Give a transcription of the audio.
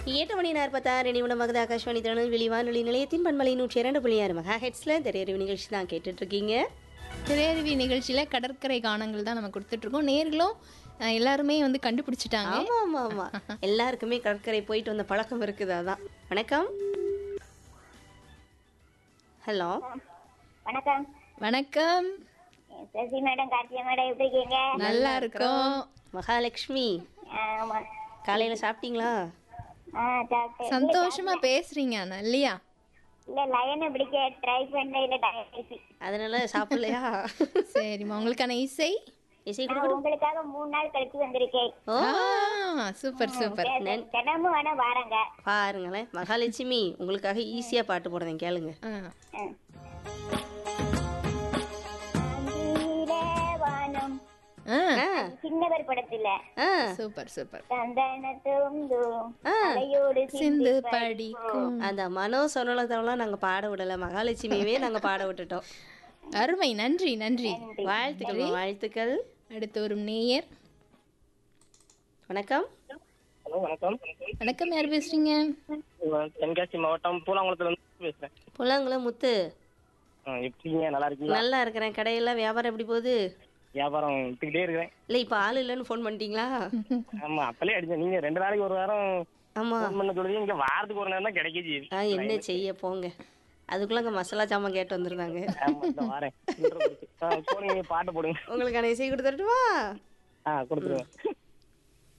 எட்டு மணி நாற்பத்தாறு நிமிடமாகுது ஆகாஷ்வாணி திருநெல்வேலி வானொலி நிலையத்தின் பண்பலை நூற்றி இரண்டு புள்ளி ஆறு மெகா ஹெட்ஸில் திரையறிவு நிகழ்ச்சி தான் கேட்டுட்டு இருக்கீங்க திரையருவி நிகழ்ச்சியில கடற்கரை காணங்கள் தான் நம்ம கொடுத்துட்டு இருக்கோம் நேர்களும் அஹ், எல்லாருமே வந்து கண்டுபிடிச்சிட்டாங்க ஆமா ஆமா ஆமா எல்லாருக்குமே கடற்கரை போயிட்டு வந்த பழக்கம் இருக்குது அதான் வணக்கம் ஹலோ வணக்கம் வணக்கம் சசி மேடம் கார்த்தியா மேடம் எப்படி இருக்கீங்க நல்லா இருக்கோம் மகாலட்சுமி ஆமா காலையில சாப்பிட்டீங்களா ஆ சாப்பிட்டேன் சந்தோஷமா பேசுறீங்க ஆனா இல்லையா இல்ல லயனை பிடிக்க ட்ரை பண்ண இல்ல டயர்ஸி அதனால சாப்பிடலையா சரிம்மா உங்களுக்கான இசை இசை நான் கொடு உங்களுக்காக மூணு நாள் கழிச்சு வந்திருக்கேன் ஓ ஆ, சூப்பர் சூப்பர் தின- தினமும் வேணா வாரங்க பாருங்களேன் மகாலட்சுமி உங்களுக்காக ஈஸியா பாட்டு போடுறேன் கேளுங்க ஆ, வானம் ஆ, ஆ, சின்னவர் படத்துல ஆ, சூப்பர் சூப்பர் சந்தனத்தும் ஆ. அலையோடு சிந்து படிக்கும் அந்த மனோ சொன்னலத்தெல்லாம் நாங்க பாட விடல மகாலட்சுமியவே நாங்க பாட விட்டுட்டோம் அருமை நன்றி நன்றி வாழ்த்துக்கள் வாழ்த்துக்கள் அடுத்து ஒரு நேயர் வணக்கம் ஹலோ வணக்கம் வணக்கம் யார் பேசுறீங்க நான் தென்காசி மாவட்டம் பூலாங்குளத்துல இருந்து பேசுறேன் புல்லாங்குளம் முத்து ஆ, எப்படிங்க நல்லா இருக்கீங்களா நல்லா இருக்கிறேன் கடையெல்லாம் வியாபாரம் எப்படி போகுது வியாபாரம் வித்துக்கிட்டே இருக்கிறேன் இல்ல இப்ப ஆள் இல்லைன்னு ஃபோன் பண்ணிட்டீங்களா ஆமா அப்பலே அடிச்சேன் நீங்க ரெண்டு நாளைக்கு ஒரு வாரம் ஆமா ஃபோன் பண்ண சொல்லுது இங்க வாரத்துக்கு ஒரு நேரம் தான் கிடைக்குது ஆ என்ன செய்ய போங்க அதுக்குள்ளங்க மசாலா ஜாமான் கேட்டு வந்திருந்தாங்க ஆமா இந்த வாரேன் சில்லறை கொடுத்து. ஆ, இப்போ நீங்க பாட்டு போடுங்க உங்களுக்கான இசை கொடுத்துட்டுமா ஆ கொடுத்துருவேன்